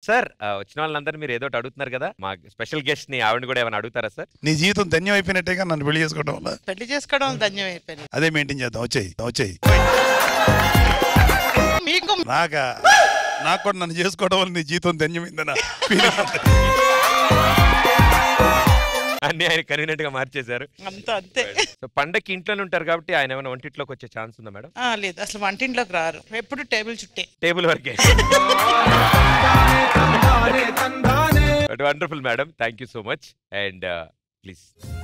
Sir ఆ, వచ్చిన వాళ్ళందరూ మీరు ఏదో ఒకటి అడుగుతున్నారు కదా మా స్పెషల్ గెస్ట్ ని ఆవిడ కూడా ఏమైనా అడుగుతారా సార్ నీ జీవితం ధన్యం అయిపోయినట్టేగా నన్ను పెళ్లి చేసుకోవడం వల్ల పెళ్లి చేసుకోవడం ధన్యం అయిపోయింది అదే మెయింటైన్ చేద్దాం వచ్చేయి వచ్చేయి మీకు నాకా నాకు కూడా నన్ను చేసుకోవడం వల్ల నీ జీవితం ధన్యమైందనా feeling ఉంది. అన్ని ఆయన కన్వీనియంట్ గా మార్చేశారు అంత అంతే సో పండక్కి ఇంట్లోనే ఉంటారు కాబట్టి ఆయన ఏమైనా వంటింట్లోకి వచ్చే ఛాన్స్ ఉందా మేడం ఆ, లేదు అసలు వంటింట్లోకి రారు ఎప్పుడు టేబుల్ చుట్టే టేబుల్ వరకే wonderful madam thank you so much and please